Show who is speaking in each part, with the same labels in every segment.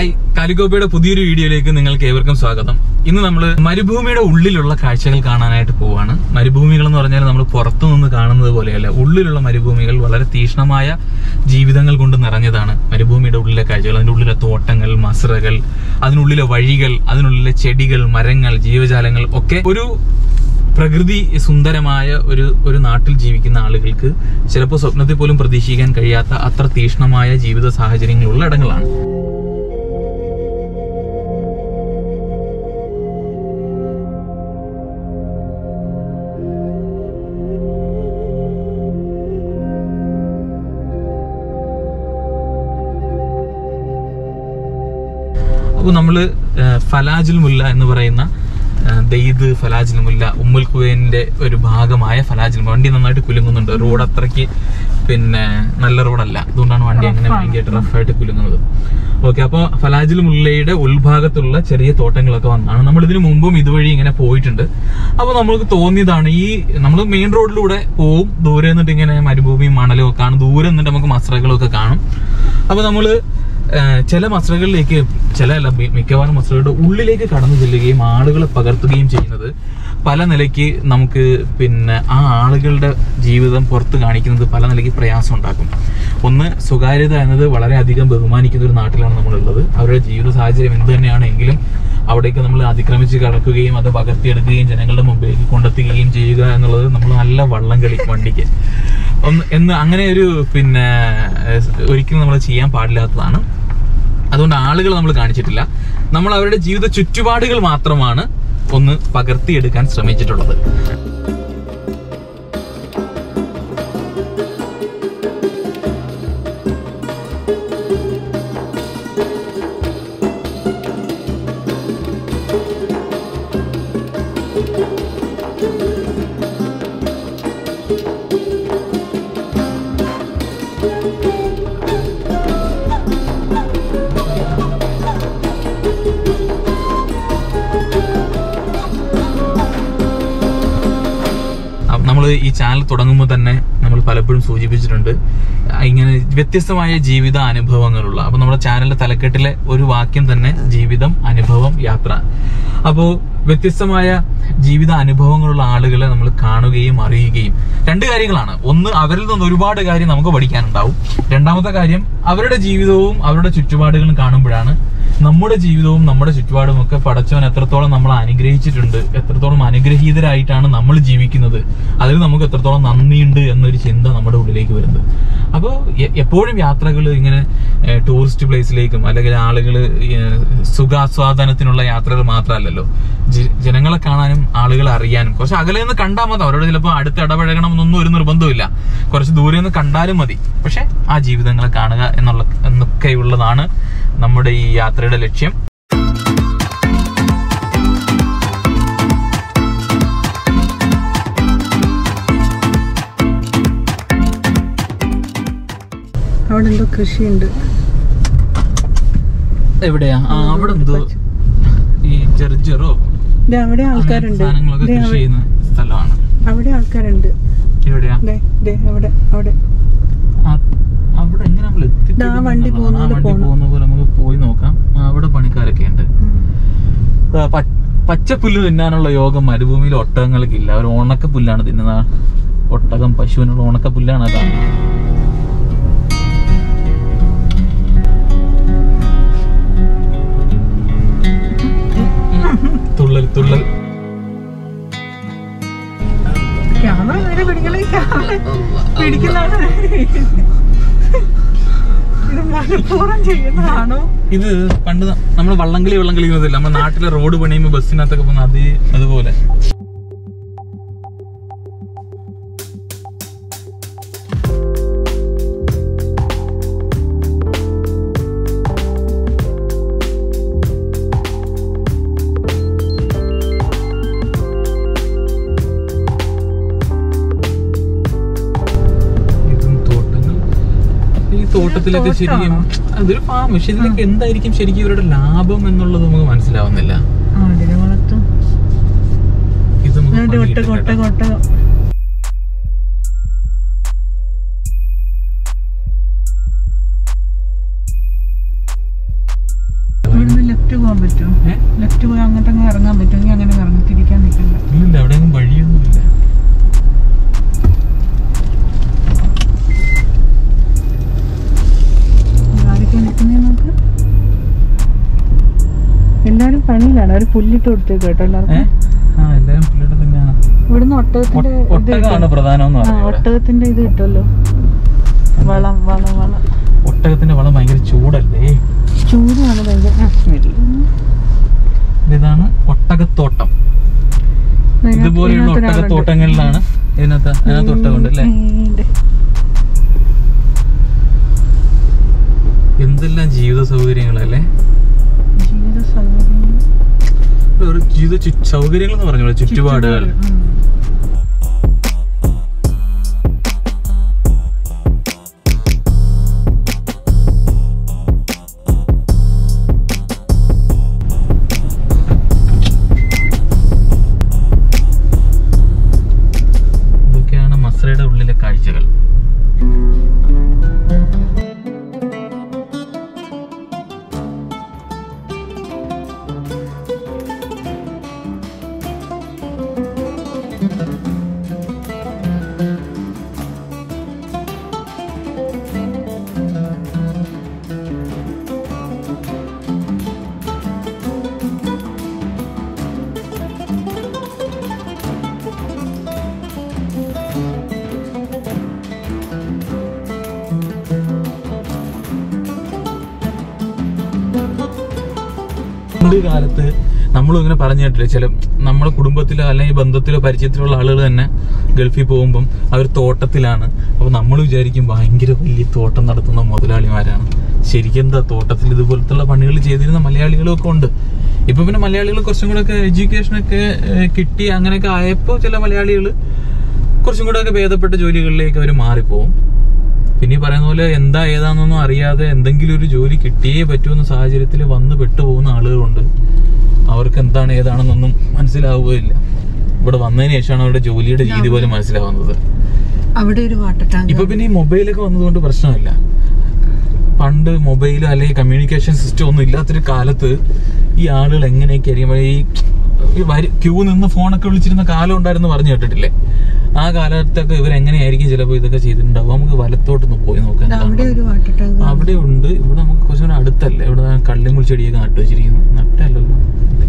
Speaker 1: Hi കാലിക്കോപ്പയുടെ പുതിയൊരു വീഡിയോയിലേക്ക് നിങ്ങൾക്ക് ഏവർക്കും സ്വാഗതം ഇന്ന് നമ്മൾ മരുഭൂമിയുടെ ഉള്ളിലുള്ള കാഴ്ചകൾ കാണാനായിട്ട് പോവാണ് മരുഭൂമികൾ എന്ന് പറഞ്ഞാൽ നമ്മൾ പുറത്തു നിന്ന് കാണുന്നത് പോലെയല്ല ഉള്ളിലുള്ള മരുഭൂമികൾ വളരെ തീക്ഷ്ണമായ ജീവിതങ്ങൾ കൊണ്ട് നിറഞ്ഞതാണ് മരുഭൂമിയുടെ ഉള്ളിലെ കാഴ്ചകൾ അതിന്റെ ഉള്ളിലെ തോട്ടങ്ങൾ മസറകൾ അതിനുള്ളിലെ വഴികൾ അതിനുള്ളിലെ ചെടികൾ മരങ്ങൾ ജീവജാലങ്ങൾ ഒക്കെ ഒരു പ്രകൃതി സുന്ദരമായ ഒരു ഒരു നാട്ടിൽ ജീവിക്കുന്ന ആളുകൾക്ക് ചിലപ്പോൾ സ്വപ്നത്തിൽ പോലും പ്രതീക്ഷിക്കാൻ കഴിയാത്ത അത്ര തീക്ഷ്ണമായ ജീവിത സാഹചര്യങ്ങളുള്ള ഇടങ്ങളാണ് അപ്പോൾ നമ്മൾ ഫലാജുൽ മുല്ല എന്ന് പറയുന്ന ആ, ദെയ്ദ് ഫലാജുൽ മുല്ല ഉമ്മുൽ കുവേന്റെ ഒരു ഭാഗമായ ഫലാജുൽ മുല്ല. വണ്ടി നന്നായിട്ട് കുലുങ്ങുന്നുണ്ട് റോഡ് അത്രയ്ക്ക് പിന്നെ നല്ല റോഡല്ല അതുകൊണ്ടാണ് വണ്ടി അങ്ങനെ ഭയങ്കരമായിട്ട് റഫായിട്ട് കുലുങ്ങുന്നത് ഓക്കെ അപ്പോൾ ഫലാജുൽ മുല്ലയുടെ ഉൾഭാഗത്തുള്ള ചെറിയ തോട്ടങ്ങളൊക്കെ വന്നാണ് നമ്മൾ ഇതിനു മുമ്പും ഇതുവഴി ഇങ്ങനെ പോയിട്ടുണ്ട് അപ്പോൾ നമുക്ക് തോന്നിയതാണ് ഈ നമ്മൾ മെയിൻ റോഡിലൂടെ പോവും ദൂരെ നിന്നിട്ട് ഇങ്ങനെ മരുഭൂമിയും മണലും ഒക്കെ കാണും ദൂരെ നിന്നിട്ട് നമുക്ക് മസ്രകളും ഒക്കെ കാണും അപ്പോൾ നമ്മള് ഏഹ് ചില മസ്രകളിലേക്ക് ചില അല്ല മി- മിക്കവാറും മസ്രകളുടെ ഉള്ളിലേക്ക് കടന്നു ചെല്ലുകയും ആളുകളെ പകർത്തുകയും ചെയ്യുന്നത് പല നിലയ്ക്ക് നമുക്ക് പിന്നെ ആ ആളുകളുടെ ജീവിതം പുറത്ത് കാണിക്കുന്നത് പല നിലയ്ക്ക് പ്രയാസം ഉണ്ടാക്കും ഒന്ന് സ്വകാര്യത എന്നത് വളരെയധികം ബഹുമാനിക്കുന്ന ഒരു നാട്ടിലാണ് നമ്മളുള്ളത് അവരുടെ ജീവിത സാഹചര്യം എന്ത് തന്നെയാണെങ്കിലും അവിടേക്ക് നമ്മൾ അതിക്രമിച്ച് കടക്കുകയും അത് പകർത്തിയെടുക്കുകയും ജനങ്ങളുടെ മുമ്പിലേക്ക് കൊണ്ടെത്തുകയും ചെയ്യുക എന്നുള്ളത് നമ്മൾ നല്ല വള്ളം കളി വണ്ടിക്ക് ഒന്ന് എന്ന് അങ്ങനെ ഒരു പിന്നെ ഏഹ്, ഒരിക്കലും നമ്മൾ ചെയ്യാൻ പാടില്ലാത്തതാണ് അതുകൊണ്ട് ആളുകൾ നമ്മൾ കാണിച്ചിട്ടില്ല നമ്മൾ അവരുടെ ജീവിത ചുറ്റുപാടുകൾ മാത്രമാണ് ഒന്ന് പകർത്തിയെടുക്കാൻ ശ്രമിച്ചിട്ടുള്ളത് നമ്മൾ ഈ ചാനൽ തുടങ്ങുമ്പോൾ തന്നെ നമ്മൾ പലപ്പോഴും സൂചിപ്പിച്ചിട്ടുണ്ട് ആ, ഇങ്ങനെ വ്യത്യസ്തമായ ജീവിത അനുഭവങ്ങളുള്ള അപ്പൊ നമ്മുടെ ചാനലിന്റെ തലക്കെട്ടിലെ ഒരു വാക്യം തന്നെ ജീവിതം അനുഭവം യാത്ര അപ്പോ വ്യത്യസ്തമായ ജീവിത അനുഭവങ്ങളുള്ള ആളുകളെ നമ്മൾ കാണുകയും അറിയുകയും രണ്ട് കാര്യങ്ങളാണ് ഒന്ന് അവരിൽ നിന്ന് ഒരുപാട് കാര്യം നമുക്ക് പഠിക്കാനുണ്ടാവും രണ്ടാമത്തെ കാര്യം അവരുടെ ജീവിതവും അവരുടെ ചുറ്റുപാടുകളും കാണുമ്പോഴാണ് നമ്മുടെ ജീവിതവും നമ്മുടെ ചുറ്റുപാടും ഒക്കെ പടച്ചവൻ എത്രത്തോളം നമ്മൾ അനുഗ്രഹിച്ചിട്ടുണ്ട് എത്രത്തോളം അനുഗ്രഹീതരായിട്ടാണ് നമ്മൾ ജീവിക്കുന്നത് അതിൽ നമുക്ക് എത്രത്തോളം നന്ദിയുണ്ട് എന്നൊരു ചിന്ത നമ്മുടെ ഉള്ളിലേക്ക് വരുന്നത് അപ്പോൾ എപ്പോഴും യാത്രകൾ ഇങ്ങനെ ടൂറിസ്റ്റ് പ്ലേസിലേക്കും അല്ലെങ്കിൽ ആളുകൾ സുഖാസ്വാദനത്തിനുള്ള യാത്രകൾ മാത്രമല്ലല്ലോ ജ- ജനങ്ങളെ കാണാനും ആളുകളെ അറിയാനും കുറച്ച് അകലെ നിന്ന് കണ്ടാൽ മതി അവരോട് ചിലപ്പോൾ അടുത്ത് ഇടപഴകണം എന്നൊന്നും ഒരു നിർബന്ധമില്ല കുറച്ച് ദൂരെ നിന്ന് കണ്ടാലും മതി പക്ഷെ ആ ജീവിതങ്ങളെ കാണുക എന്നുള്ള എന്നൊക്കെയുള്ളതാണ് നമ്മുടെ ഈ യാത്രയുടെ ലക്ഷ്യം
Speaker 2: അവിടെ എന്തോ കൃഷിയുണ്ട്
Speaker 1: എവിടെയാ ആ അവിടെ എന്തോ ഈ ചെറുചെറോ
Speaker 2: ദേ അവിടെ ആൾക്കാരുണ്ട്
Speaker 1: സാധനങ്ങളൊക്കെ
Speaker 2: ദേ
Speaker 1: കൃഷി
Speaker 2: അവിടെ-
Speaker 1: ചെയ്യുന്ന സ്ഥലമാണ്
Speaker 2: അവിടെ ആൾക്കാരുണ്ട്
Speaker 1: എവിടെയാ
Speaker 2: ദേ ദേ അവിടെ അവിടെ
Speaker 1: ആ, അവിടെ എങ്ങനെ നമ്മൾ
Speaker 2: ദാ ആ വണ്ടി
Speaker 1: എത്തിപ്പെടും
Speaker 2: പോകുന്ന
Speaker 1: ആ
Speaker 2: പോലെ
Speaker 1: വണ്ടി
Speaker 2: പോണം.
Speaker 1: പോകുന്ന പോലെ നമുക്ക് പോയി നോക്കാം ആ, അവിടെ പണിക്കാരൊക്കെ ഉണ്ട് ആ, പ- പച്ചപ്പുല്ല് തിന്നാനുള്ള യോഗം മരുഭൂമിയിൽ ഒട്ടകങ്ങൾക്കില്ല അവർ ഉണക്ക പുല്ലാണ് തിന്നുന്നത് ഒട്ടകം പശുവിനുള്ള ഉണക്ക പുല്ലാണ് അതാണ് തുള്ളൽ തുള്ളൽ
Speaker 2: ക്യാമറ നേരെ പിടിക്കലേ ക്യാമറ പിടിക്കുന്നതാണ് ഇത് മനഃപൂർവ്വം ചെയ്യുന്നതാണോ
Speaker 1: ഇത് പണ്ട് നമ്മൾ വള്ളംകളി വള്ളം കളിക്കുന്നതില്ല നമ്മുടെ നാട്ടിലെ റോഡ് പണിയുമ്പോൾ ബസ്സിനകത്തൊക്കെ പോകുന്ന അത് അതുപോലെ ഇതും തോട്ടങ്ങൾ ഈ തോട്ടത്തിലൊക്കെ
Speaker 2: തോട്ടമാണോ?
Speaker 1: ശരിക്കും അതൊരു ഫാം പക്ഷെ ഇതിലൊക്കെ എന്തായിരിക്കും ശരിക്കും ഇവരുടെ ലാഭം എന്നുള്ളത് നമുക്ക് മനസ്സിലാവുന്നില്ല
Speaker 2: ആടിനെ വളർത്തും
Speaker 1: ഇത് നമുക്ക്
Speaker 2: എന്നിട്ട്
Speaker 1: പണി
Speaker 2: ഒട്ട
Speaker 1: കിട്ടും
Speaker 2: കൊട്ട
Speaker 1: കേട്ടോ.
Speaker 2: കൊട്ട പണിയിലാണ് അവര് പുല്ലിട്ട് കൊടുത്തേക്ക് കേട്ടോ എല്ലാവർക്കും
Speaker 1: ഏഹ് ആ എല്ലാരും പുള്ളിയുടെ തന്നെയാണ്
Speaker 2: ഇവിടുന്ന് ഒട്ടകത്തിന്റെ ഇത്
Speaker 1: ഒട്ടകമാണ് പ്രധാനം എന്ന്
Speaker 2: ആ
Speaker 1: പറഞ്ഞത് ഇവിടെ.
Speaker 2: ഒട്ടകത്തിന്റെ ഇത് കിട്ടുമല്ലോ വളം വളം വളം
Speaker 1: ഒട്ടകത്തിന്റെ വളം ഭയങ്കര ചൂടല്ലേ
Speaker 2: ചൂടാണ് ഭയങ്കര ആ, സ്മെല്ല്.
Speaker 1: ഇതാണ് ഒട്ടകത്തോട്ടം
Speaker 2: ഇതിനകത്ത്
Speaker 1: ഇതുപോലെയുള്ള
Speaker 2: ഇതിനകത്ത് ഒരാളുണ്ട്.
Speaker 1: ഒട്ടകത്തോട്ടങ്ങളിലാണ് ഇതിനകത്ത് അതിനകത്ത് ഒട്ടകമുണ്ട് അല്ലേ
Speaker 2: ഉം, ഉണ്ട്.
Speaker 1: എന്തെല്ലാം ജീവിത സൗകര്യങ്ങളല്ലേ
Speaker 2: ജീവിത സൗകര്യങ്ങൾ.
Speaker 1: ഒരു ജീവിത ചു- സൗകര്യങ്ങൾ എന്ന് പറഞ്ഞോളൂ ചുറ്റുപാടുകൾ
Speaker 2: ഉം.
Speaker 1: ഇതൊക്കെയാണ് മസ്രയുടെ ഉള്ളിലെ കാഴ്ചകൾ പണ്ട് കാലത്ത് നമ്മളും ഇങ്ങനെ പറഞ്ഞു കേട്ടില്ല ചില നമ്മുടെ കുടുംബത്തിലോ അല്ലെങ്കിൽ ബന്ധത്തിലോ പരിചയത്തിലുള്ള ആളുകൾ തന്നെ ഗൾഫിൽ പോകുമ്പം അവർ തോട്ടത്തിലാണ് അപ്പൊ നമ്മൾ വിചാരിക്കും ഭയങ്കര വലിയ തോട്ടം നടത്തുന്ന മുതലാളിമാരാണ് ശരിക്കും എന്താ തോട്ടത്തിൽ ഇതുപോലത്തുള്ള പണികൾ ചെയ്തിരുന്ന മലയാളികളും ഒക്കെ ഉണ്ട് ഇപ്പൊ പിന്നെ മലയാളികൾ കുറച്ചും കൂടെ ഒക്കെ എഡ്യൂക്കേഷൻ ഒക്കെ ഏഹ്, കിട്ടി അങ്ങനെയൊക്കെ ആയപ്പോൾ ചില മലയാളികൾ കുറച്ചും കൂടെ ഒക്കെ ഭേദപ്പെട്ട ജോലികളിലേക്ക് അവർ മാറിപ്പോവും പിന്നെ ഈ പറയുന്ന പോലെ എന്താ ഏതാണെന്നൊന്നും അറിയാതെ എന്തെങ്കിലും ഒരു ജോലി കിട്ടിയേ പറ്റുമെന്ന സാഹചര്യത്തിൽ വന്ന് പെട്ടുപോകുന്ന ആളുകളുണ്ട് അവർക്ക് എന്താണ് ഏതാണെന്നൊന്നും മനസ്സിലാവുകയില്ല ഇവിടെ വന്നതിന് ശേഷമാണ് അവരുടെ ജോലിയുടെ രീതി പോലും മനസ്സിലാവുന്നത്
Speaker 2: അവിടെ ഒരു വാട്ടർ ടാങ്ക്
Speaker 1: ഇപ്പൊ പിന്നെ ഈ മൊബൈലൊക്കെ വന്നതുകൊണ്ട് പ്രശ്നമില്ല പണ്ട് മൊബൈലോ അല്ലെങ്കിൽ കമ്മ്യൂണിക്കേഷൻ സിസ്റ്റം ഒന്നും ഇല്ലാത്തൊരു കാലത്ത് ഈ ആളുകൾ എങ്ങനെയൊക്കെ ആയിരിക്കും ഈ ഈ വരി ക്യൂ നിന്ന് ഫോണൊക്കെ വിളിച്ചിരുന്ന കാലം ഉണ്ടായിരുന്നു പറഞ്ഞു കേട്ടിട്ടില്ലേ ആ കാലത്തൊക്കെ ഇവരെങ്ങനെയായിരിക്കും ചിലപ്പോൾ ഇതൊക്കെ ചെയ്തിട്ടുണ്ടാവും നമുക്ക് വലത്തോട്ടൊന്ന് പോയി നോക്കാൻ
Speaker 2: അവിടെ ഒരു വാട്ടർ ടാങ്ക്
Speaker 1: അവിടെ ഉണ്ട് ഇവിടെ നമുക്ക് കുറച്ചും കൂടെ അടുത്തല്ലേ ഇവിടെ കള്ളിമുൾ ചെടിയൊക്കെ നട്ടു വെച്ചിരിക്കുന്നു നട്ടല്ലല്ലോ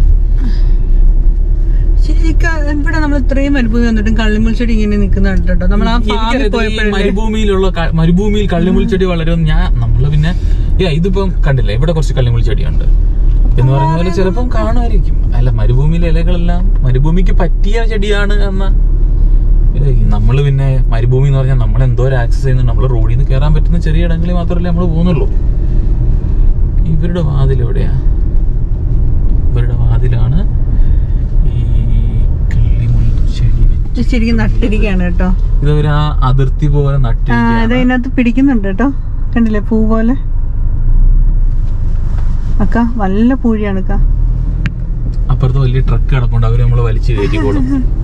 Speaker 2: ശരിക്കും ഇവിടെ നമ്മൾ ഇത്രയും മരുഭൂമി വന്നിട്ടും കള്ളിമുൾ ചെടി ഇങ്ങനെ നിൽക്കുന്ന കണ്ടിട്ടോ നമ്മൾ ആ ഫാമിൽ
Speaker 1: എനിക്കറിയത്തില്ല, ഈ
Speaker 2: പോയപ്പോഴല്ലേ
Speaker 1: മരുഭൂമിയിലുള്ള ക- മരുഭൂമിയിൽ കള്ളിമുൾ ചെടി വളരും ഞാൻ നമ്മള് പിന്നെ ഏ ഇതിപ്പം കണ്ടില്ലേ ഇവിടെ കുറച്ച് കള്ളിമുൾ ചെടിയുണ്ട് എന്ന് പറയുന്ന പോലെ ചിലപ്പം കാണുമായിരിക്കും അല്ല മരുഭൂമിയിലെ ഇലകളെല്ലാം മരുഭൂമിക്ക് പറ്റിയ ചെടിയാണ് എന്ന ഇത് നമ്മള് പിന്നെ മരുഭൂമി എന്ന് പറഞ്ഞാൽ നമ്മൾ എന്തോ ഒരു ആക്സസ് ചെയ്യുന്നുണ്ട് നമ്മൾ റോഡിൽ നിന്ന് കയറാൻ പറ്റുന്ന ചെറിയ ഇടങ്ങളിൽ മാത്രമല്ലേ നമ്മൾ പോകുന്നുള്ളൂ ഇവരുടെ വാതിൽ എവിടെയാ ഇവരുടെ വാതിലാണ് ഈ കള്ളിമുൾ ചെടി വെച്ച്
Speaker 2: ഇത് ശരിക്കും നട്ടിരിക്കുകയാണ് കേട്ടോ
Speaker 1: ഇതൊരു ആ അതിർത്തി പോലെ
Speaker 2: ആ ഇത്
Speaker 1: നട്ടിരിക്കുകയാണ്
Speaker 2: അതിനകത്ത് പിടിക്കുന്നുണ്ട് കേട്ടോ കണ്ടില്ലേ പൂ പോലെ അക്ക നല്ല പൂഴിയാണ് അക്ക
Speaker 1: അപ്പുറത്ത് വലിയ ട്രക്ക് കിടപ്പുണ്ട് അവര് നമ്മളെ വലിച്ചു കയറ്റിക്കോളും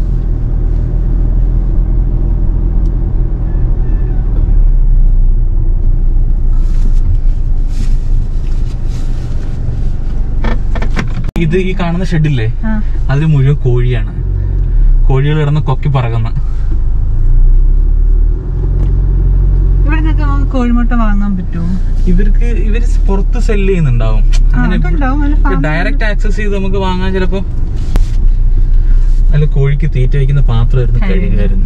Speaker 1: ഇത് ഈ കാണുന്ന ഷെഡില്ലേ
Speaker 2: ആ
Speaker 1: അതിൽ മുഴുവൻ കോഴിയാണ് കോഴികൾ കിടന്ന് കൊക്കി പറകുന്ന
Speaker 2: ഇവിടെ നിന്നൊക്കെ നമുക്ക് കോഴിമുട്ട വാങ്ങാൻ പറ്റുമോ
Speaker 1: ഇവർക്ക് ഇവര് പുറത്ത് സെല് ചെയ്യുന്നുണ്ടാവും
Speaker 2: ആ, അതുണ്ടാവും. നല്ല farm
Speaker 1: ഡയറക്റ്റ് ആക്സസ് ചെയ്ത് നമുക്ക് വാങ്ങാൻ ചിലപ്പോ അല്ല കോഴിക്ക് തീറ്റ വയ്ക്കുന്ന പാത്രമായിരുന്നു കഴുകുമായിരുന്നു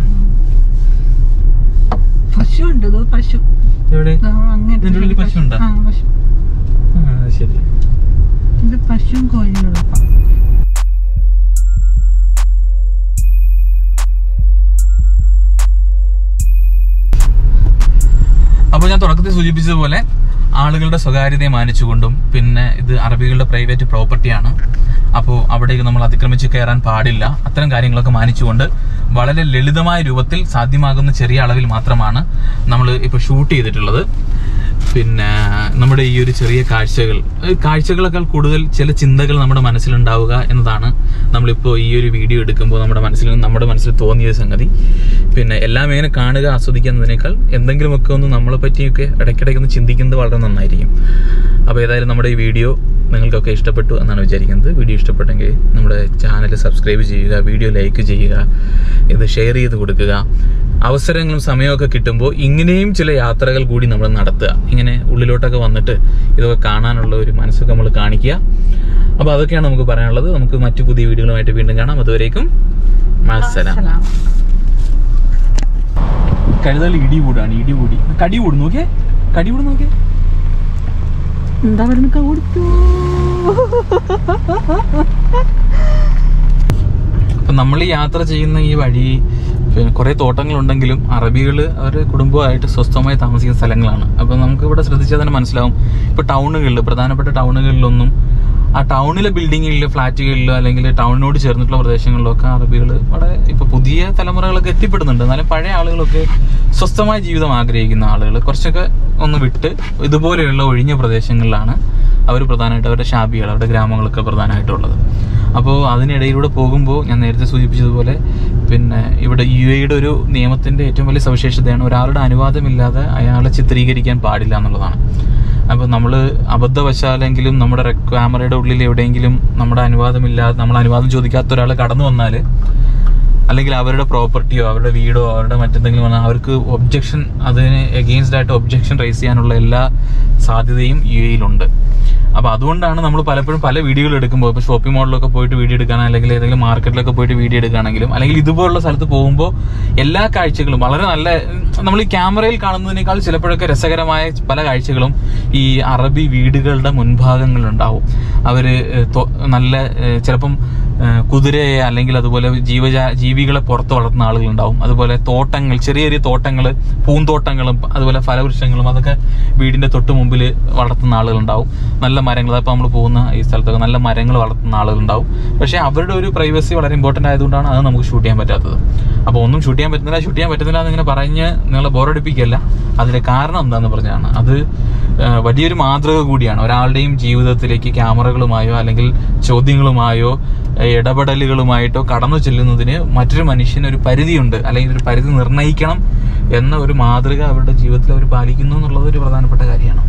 Speaker 2: പശു ഉണ്ട് ഇത് പശു
Speaker 1: എവിടെ
Speaker 2: ദാ അങ്ങനെ
Speaker 1: ഇതിന്റെ ഉള്ളിൽ പശു ഉണ്ടോ?
Speaker 2: ആ പശു
Speaker 1: ആ ശരി
Speaker 2: ഇത് പശുവും കോഴികളും
Speaker 1: അപ്പോൾ ഞാൻ തുടക്കത്തിൽ സൂചിപ്പിച്ചതുപോലെ ആളുകളുടെ സ്വകാര്യതയെ മാനിച്ചുകൊണ്ടും പിന്നെ ഇത് അറബികളുടെ പ്രൈവറ്റ് പ്രോപ്പർട്ടിയാണ് അപ്പോൾ അവിടേക്ക് നമ്മൾ അതിക്രമിച്ച് കയറാൻ പാടില്ല അത്തരം കാര്യങ്ങളൊക്കെ മാനിച്ചുകൊണ്ട് വളരെ ലളിതമായ രൂപത്തിൽ സാധ്യമാകുന്ന ചെറിയ അളവിൽ മാത്രമാണ് നമ്മൾ ഇപ്പോൾ ഷൂട്ട് ചെയ്തിട്ടുള്ളത് പിന്നെ നമ്മുടെ ഈ ഒരു ചെറിയ കാഴ്ചകൾ ഏഹ് കാഴ്ചകളെക്കാൾ കൂടുതൽ ചില ചിന്തകൾ നമ്മുടെ മനസ്സിലുണ്ടാവുക എന്നതാണ് നമ്മളിപ്പോൾ ഈ ഒരു വീഡിയോ എടുക്കുമ്പോൾ നമ്മുടെ മനസ്സിൽ നമ്മുടെ മനസ്സിൽ തോന്നിയ സംഗതി പിന്നെ എല്ലാം ഇങ്ങനെ കാണുക ആസ്വദിക്കുന്നതിനേക്കാൾ എന്തെങ്കിലുമൊക്കെ ഒന്ന് നമ്മളെ പറ്റിയൊക്കെ ഇടയ്ക്കിടയ്ക്ക് ഒന്ന് ചിന്തിക്കുന്നത് വളരെ നന്നായിരിക്കും അപ്പോൾ ഏതായാലും നമ്മുടെ ഈ വീഡിയോ നിങ്ങൾക്കൊക്കെ ഇഷ്ടപ്പെട്ടു എന്നാണ് വിചാരിക്കുന്നത് വീഡിയോ ഇഷ്ടപ്പെട്ടെങ്കിൽ നമ്മുടെ ചാനൽ സബ്സ്ക്രൈബ് ചെയ്യുക വീഡിയോ ലൈക്ക് ചെയ്യുക ഇത് ഷെയർ ചെയ്ത് കൊടുക്കുക അവസരങ്ങളും സമയമൊക്കെ കിട്ടുമ്പോൾ ഇങ്ങനെയും ചില യാത്രകൾ കൂടി നമ്മൾ നടത്തുക ഇങ്ങനെ ഉള്ളിലോട്ടൊക്കെ വന്നിട്ട് ഇതൊക്കെ കാണാനുള്ള ഒരു മനസ്സൊക്കെ നമ്മൾ കാണിക്കുക അപ്പോൾ അതൊക്കെയാണ് നമുക്ക് പറയാനുള്ളത് നമുക്ക് മറ്റു പുതിയ വീഡിയോകളുമായിട്ട് വീണ്ടും കാണാം അതുവരേക്കും മത്സരം
Speaker 2: സലാം.
Speaker 1: കഴുതൽ ഇടി കൂടാണ് ഇടി കൂടി കടി കൂടും നോക്കിയേ കടി കൂടും നോക്കിയേ
Speaker 2: എന്താ പറയുക കൊടുത്തു
Speaker 1: അപ്പം നമ്മൾ ഈ യാത്ര ചെയ്യുന്ന ഈ വഴി പിന്നെ കുറേ തോട്ടങ്ങളുണ്ടെങ്കിലും അറബികൾ അവർ കുടുംബമായിട്ട് സ്വസ്ഥമായി താമസിക്കുന്ന സ്ഥലങ്ങളാണ് അപ്പം നമുക്ക് ഇവിടെ ശ്രദ്ധിച്ചാൽ തന്നെ മനസ്സിലാവും ഇപ്പോൾ ടൗണുകളിൽ പ്രധാനപ്പെട്ട ടൗണുകളിലൊന്നും ആ ടൗണിലെ ബിൽഡിങ്ങുകളിൽ ഫ്ലാറ്റുകളിലോ അല്ലെങ്കിൽ ടൗണിനോട് ചേർന്നിട്ടുള്ള പ്രദേശങ്ങളിലൊക്കെ അറബികൾ വളരെ ഇപ്പോൾ പുതിയ തലമുറകളൊക്കെ എത്തിപ്പെടുന്നുണ്ട് എന്നാലും പഴയ ആളുകളൊക്കെ സ്വസ്ഥമായ ജീവിതം ആഗ്രഹിക്കുന്ന ആളുകൾ കുറച്ചൊക്കെ ഒന്ന് വിട്ട് ഇതുപോലെയുള്ള ഒഴിഞ്ഞ പ്രദേശങ്ങളിലാണ് അവർ പ്രധാനമായിട്ട് അവരുടെ ഷാബികൾ അവരുടെ ഗ്രാമങ്ങളൊക്കെ പ്രധാനമായിട്ടുള്ളത് അപ്പോൾ അതിനിടയിലൂടെ പോകുമ്പോൾ ഞാൻ നേരത്തെ സൂചിപ്പിച്ചതുപോലെ പിന്നെ ഇവിടെ യു എയുടെ ഒരു നിയമത്തിൻ്റെ ഏറ്റവും വലിയ സവിശേഷതയാണ് ഒരാളുടെ അനുവാദമില്ലാതെ അയാളെ ചിത്രീകരിക്കാൻ പാടില്ല എന്നുള്ളതാണ് അപ്പോൾ നമ്മൾ അബദ്ധവശാലെങ്കിലും നമ്മുടെ റെക് ക്യാമറയുടെ ഉള്ളിൽ എവിടെയെങ്കിലും നമ്മുടെ അനുവാദമില്ലാതെ നമ്മൾ അനുവാദം ചോദിക്കാത്ത ഒരാൾ കടന്നു വന്നാൽ അല്ലെങ്കിൽ അവരുടെ പ്രോപ്പർട്ടിയോ അവരുടെ വീടോ അവരുടെ മറ്റെന്തെങ്കിലും വന്നാൽ അവർക്ക് ഒബ്ജക്ഷൻ അതിന് എഗെയിൻസ്റ്റ് ആയിട്ട് ഒബ്ജക്ഷൻ റേസ് ചെയ്യാനുള്ള എല്ലാ സാധ്യതയും യു എയിലുണ്ട് അപ്പോൾ അതുകൊണ്ടാണ് നമ്മൾ പലപ്പോഴും പല വീഡിയോകൾ എടുക്കുമ്പോൾ ഇപ്പോൾ ഷോപ്പിംഗ് മോളിലൊക്കെ പോയിട്ട് വീഡിയോ എടുക്കാൻ അല്ലെങ്കിൽ ഏതെങ്കിലും മാർക്കറ്റിലൊക്കെ പോയിട്ട് വീഡിയോ എടുക്കുകയാണെങ്കിലും അല്ലെങ്കിൽ ഇതുപോലുള്ള സ്ഥലത്ത് പോകുമ്പോൾ എല്ലാ കാഴ്ചകളും വളരെ നല്ല നമ്മൾ ഈ ക്യാമറയിൽ കാണുന്നതിനേക്കാൾ ചിലപ്പോഴൊക്കെ രസകരമായ പല കാഴ്ചകളും ഈ അറബി വീടുകളുടെ മുൻഭാഗങ്ങളിലുണ്ടാവും അവർ നല്ല ഏഹ്, ചിലപ്പം ഏഹ്, കുതിരയെ അല്ലെങ്കിൽ അതുപോലെ ജീവജാ ജീവികളെ പുറത്ത് വളർത്തുന്ന ആളുകളുണ്ടാവും അതുപോലെ തോട്ടങ്ങൾ ചെറിയ ചെറിയ തോട്ടങ്ങൾ പൂന്തോട്ടങ്ങളും അതുപോലെ ഫലവൃക്ഷങ്ങളും അതൊക്കെ വീടിന്റെ തൊട്ട് മുമ്പിൽ വളർത്തുന്ന ആളുകളുണ്ടാവും നല്ല മരങ്ങൾ അപ്പോൾ നമ്മൾ പോകുന്ന ഈ സ്ഥലത്തൊക്കെ നല്ല മരങ്ങൾ വളർത്തുന്ന ആളുകളുണ്ടാവും പക്ഷേ അവരുടെ ഒരു പ്രൈവസി വളരെ ഇമ്പോർട്ടൻ്റ് ആയതുകൊണ്ടാണ് അത് നമുക്ക് ഷൂട്ട് ചെയ്യാൻ പറ്റാത്തത് അപ്പോൾ ഒന്നും ഷൂട്ട് ചെയ്യാൻ പറ്റുന്നില്ല ഷൂട്ട് ചെയ്യാൻ പറ്റുന്നില്ല എന്നിങ്ങനെ പറഞ്ഞ് നിങ്ങളെ ബോറടിപ്പിക്കുകയല്ല അതിന്റെ കാരണം എന്താണെന്ന് പറഞ്ഞാണ് അത് ആ, വലിയൊരു മാതൃക കൂടിയാണ് ഒരാളുടെയും ജീവിതത്തിലേക്ക് ക്യാമറകളുമായോ അല്ലെങ്കിൽ ചോദ്യങ്ങളുമായോ ഏ, ഇടപെടലുകളുമായിട്ടോ കടന്നു ചെല്ലുന്നതിന് മറ്റൊരു മനുഷ്യന് ഒരു പരിധിയുണ്ട് അല്ലെങ്കിൽ ഒരു പരിധി നിർണ്ണയിക്കണം എന്ന ഒരു മാതൃക അവരുടെ ജീവിതത്തിൽ അവർ പാലിക്കുന്നു എന്നുള്ളത് ഒരു പ്രധാനപ്പെട്ട കാര്യമാണ്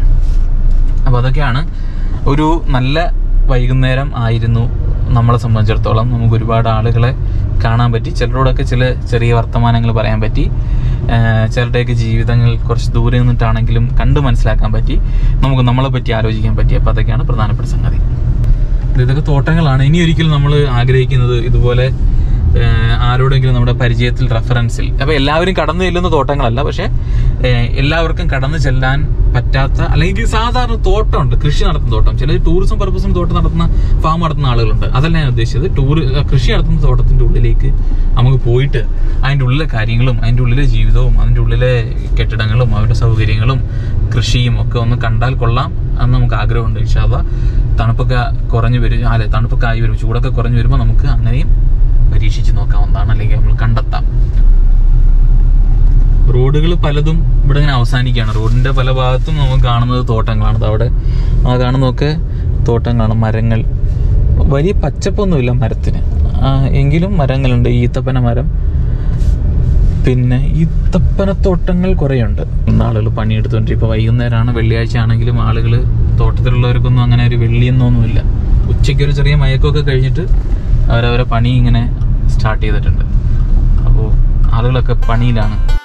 Speaker 1: അപ്പോൾ അതൊക്കെയാണ് ഒരു നല്ല വൈകുന്നേരം ആയിരുന്നു നമ്മളെ സംബന്ധിച്ചിടത്തോളം നമുക്ക് ഒരുപാട് ആളുകളെ കാണാൻ പറ്റി ചിലരോടൊക്കെ ചില ചെറിയ വർത്തമാനങ്ങൾ പറയാൻ പറ്റി ആഹ് ചിലരുടെയൊക്കെ ജീവിതങ്ങൾ കുറച്ച് ദൂരെ നിന്നിട്ടാണെങ്കിലും കണ്ടു മനസ്സിലാക്കാൻ പറ്റി നമുക്ക് നമ്മളെ പറ്റി ആലോചിക്കാൻ പറ്റി അപ്പോൾ അതൊക്കെയാണ് പ്രധാനപ്പെട്ട സംഗതി ഇത് ഇതൊക്കെ തോട്ടങ്ങളാണ് ഇനി ഒരിക്കലും നമ്മൾ ആഗ്രഹിക്കുന്നത് ഇതുപോലെ ഏഹ്, ആരോടെങ്കിലും നമ്മുടെ പരിചയത്തിൽ റെഫറൻസിൽ അപ്പൊ എല്ലാവരും കടന്നു ചെല്ലുന്ന തോട്ടങ്ങളല്ല പക്ഷെ ഏഹ്, എല്ലാവർക്കും കടന്നു ചെല്ലാൻ പറ്റാത്ത അല്ലെങ്കിൽ സാധാരണ തോട്ടമുണ്ട് കൃഷി നടത്തുന്ന തോട്ടം ചില ടൂറിസം പർപ്പസിന് തോട്ടം നടത്തുന്ന ഫാം നടത്തുന്ന ആളുകളുണ്ട് അതല്ല ഞാൻ ഉദ്ദേശിച്ചത് ടൂർ കൃഷി നടത്തുന്ന തോട്ടത്തിന്റെ ഉള്ളിലേക്ക് നമുക്ക് പോയിട്ട് അതിന്റെ ഉള്ളിലെ കാര്യങ്ങളും അതിന്റെ ഉള്ളിലെ ജീവിതവും അതിന്റെ ഉള്ളിലെ കെട്ടിടങ്ങളും അവരുടെ സൗകര്യങ്ങളും കൃഷിയും ഒക്കെ ഒന്ന് കണ്ടാൽ കൊള്ളാം എന്ന് നമുക്ക് ആഗ്രഹമുണ്ട് ഇൻഷാല്ല തണുപ്പൊക്കെ കുറഞ്ഞു വരും അല്ലെ തണുപ്പൊക്കെ ആയി വരും ചൂടൊക്കെ കുറഞ്ഞു വരുമ്പോൾ നമുക്ക് അങ്ങനെയും പരീക്ഷിച്ച് നോക്കാവുന്നതാണ് അല്ലെങ്കിൽ നമ്മൾ കണ്ടെത്താം റോഡുകൾ പലതും ഇവിടെ ഇങ്ങനെ അവസാനിക്കുകയാണ് റോഡിന്റെ പല ഭാഗത്തും നമുക്ക് കാണുന്നത് തോട്ടങ്ങളാണ് ദാ അവിടെ ആ കാണുന്നതൊക്കെ തോട്ടങ്ങളാണ് മരങ്ങൾ വലിയ പച്ചപ്പൊന്നുമില്ല മരത്തിന് ആ, എങ്കിലും മരങ്ങളുണ്ട് ഈത്തപ്പന മരം പിന്നെ ഈത്തപ്പനത്തോട്ടങ്ങൾ കുറേയുണ്ട് ഇന്ന് ആളുകൾ പണിയെടുത്തുകൊണ്ട് ഇപ്പോൾ വൈകുന്നേരമാണ് വെള്ളിയാഴ്ച ആണെങ്കിലും ആളുകൾ തോട്ടത്തിലുള്ളവർക്കൊന്നും അങ്ങനെ ഒരു വെള്ളിയെന്നൊന്നുമില്ല ഉച്ചയ്ക്ക് ഒരു ചെറിയ മയക്കമൊക്കെ കഴിഞ്ഞിട്ട് അവരവരെ പണി ഇങ്ങനെ സ്റ്റാർട്ട് ചെയ്തിട്ടുണ്ട് അപ്പോൾ ആളുകളൊക്കെ പണിയിലാണ്